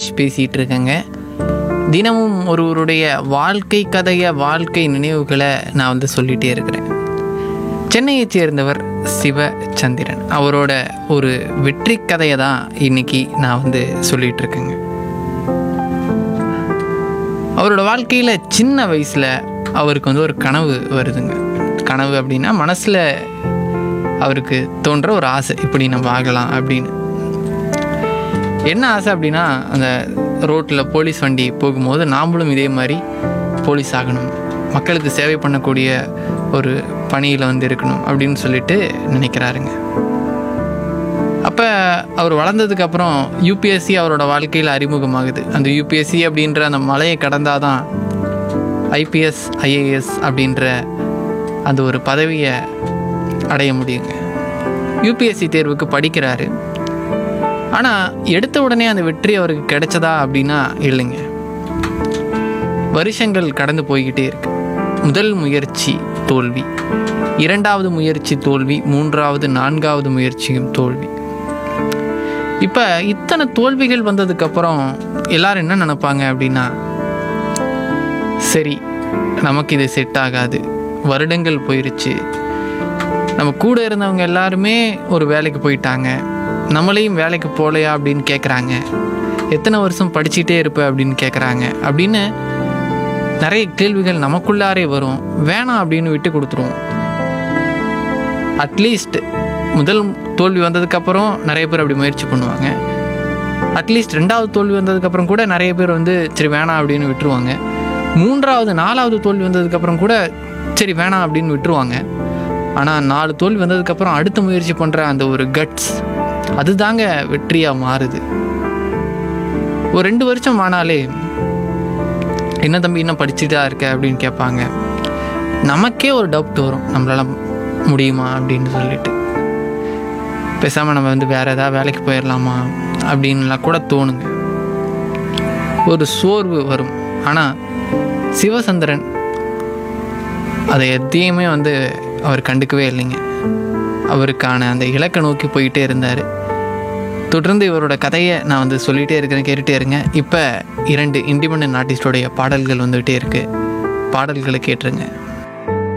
ராஜ் பேசிகிட்டு இருக்கேங்க தினமும் ஒருவருடைய வாழ்க்கை கதையை வாழ்க்கை நினைவுகளை நான் வந்து சொல்லிகிட்டே இருக்கிறேன் சென்னையைச் சேர்ந்தவர் சிவச்சந்திரன் அவரோட ஒரு வெற்றி கதையை தான் இன்னைக்கு நான் வந்து சொல்லிகிட்டு இருக்கேங்க அவரோட வாழ்க்கையில் சின்ன வயசில் அவருக்கு வந்து ஒரு கனவு வருதுங்க கனவு அப்படின்னா மனசில் அவருக்கு தோன்ற ஒரு ஆசை இப்படி நம்ம ஆகலாம் அப்படின்னு என்ன ஆசை அப்படின்னா அந்த ரோட்டில் போலீஸ் வண்டி போகும்போது நாமளும் இதே மாதிரி போலீஸ் ஆகணும் மக்களுக்கு சேவை பண்ணக்கூடிய ஒரு பணியில் வந்து இருக்கணும் அப்படின்னு சொல்லிட்டு நினைக்கிறாருங்க அப்போ அவர் வளர்ந்ததுக்கப்புறம் யூபிஎஸ்சி அவரோட வாழ்க்கையில் அறிமுகமாகுது அந்த யூபிஎஸ்சி அப்படின்ற அந்த மலையை கடந்தாதான் ஐபிஎஸ் ஐஏஎஸ் அப்படின்ற அந்த ஒரு பதவியை அடைய முடியுங்க யூபிஎஸ்சி தேர்வுக்கு படிக்கிறாரு ஆனால் எடுத்த உடனே அந்த வெற்றி அவருக்கு கிடைச்சதா அப்படின்னா இல்லைங்க வருஷங்கள் கடந்து போய்கிட்டே இருக்கு முதல் முயற்சி தோல்வி இரண்டாவது முயற்சி தோல்வி மூன்றாவது நான்காவது முயற்சியும் தோல்வி இப்போ இத்தனை தோல்விகள் வந்ததுக்கப்புறம் எல்லாரும் என்ன நினைப்பாங்க அப்படின்னா சரி நமக்கு இது செட் ஆகாது வருடங்கள் போயிருச்சு நம்ம கூட இருந்தவங்க எல்லாருமே ஒரு வேலைக்கு போயிட்டாங்க நம்மளையும் வேலைக்கு போகலையா அப்படின்னு கேட்குறாங்க எத்தனை வருஷம் படிச்சுட்டே இருப்ப அப்படின்னு கேட்குறாங்க அப்படின்னு நிறைய கேள்விகள் நமக்குள்ளாரே வரும் வேணாம் அப்படின்னு விட்டு கொடுத்துருவோம் அட்லீஸ்ட் முதல் தோல்வி வந்ததுக்கப்புறம் நிறைய பேர் அப்படி முயற்சி பண்ணுவாங்க அட்லீஸ்ட் ரெண்டாவது தோல்வி வந்ததுக்கப்புறம் கூட நிறைய பேர் வந்து சரி வேணாம் அப்படின்னு விட்டுருவாங்க மூன்றாவது நாலாவது தோல்வி வந்ததுக்கப்புறம் கூட சரி வேணாம் அப்படின்னு விட்டுருவாங்க ஆனால் நாலு தோல்வி வந்ததுக்கப்புறம் அடுத்த முயற்சி பண்ணுற அந்த ஒரு கட்ஸ் அதுதாங்க வெற்றியாக மாறுது ஒரு ரெண்டு வருஷம் ஆனாலே என்ன தம்பி இன்னும் படிச்சுட்டு தான் இருக்க அப்படின்னு கேட்பாங்க நமக்கே ஒரு டவுட் வரும் நம்மளால முடியுமா அப்படின்னு சொல்லிட்டு பேசாமல் நம்ம வந்து வேறு ஏதாவது வேலைக்கு போயிடலாமா அப்படின்லாம் கூட தோணுங்க ஒரு சோர்வு வரும் ஆனால் சிவசந்திரன் அதை எதையுமே வந்து அவர் கண்டுக்கவே இல்லைங்க அவருக்கான அந்த இலக்கை நோக்கி போயிட்டே இருந்தார் தொடர்ந்து இவரோட கதையை நான் வந்து சொல்லிகிட்டே இருக்கிறேன் கேட்டுகிட்டே இருங்க இப்போ இரண்டு இண்டிபெண்ட் ஆர்டிஸ்டோடைய பாடல்கள் வந்துகிட்டே இருக்குது பாடல்களை கேட்டுருங்க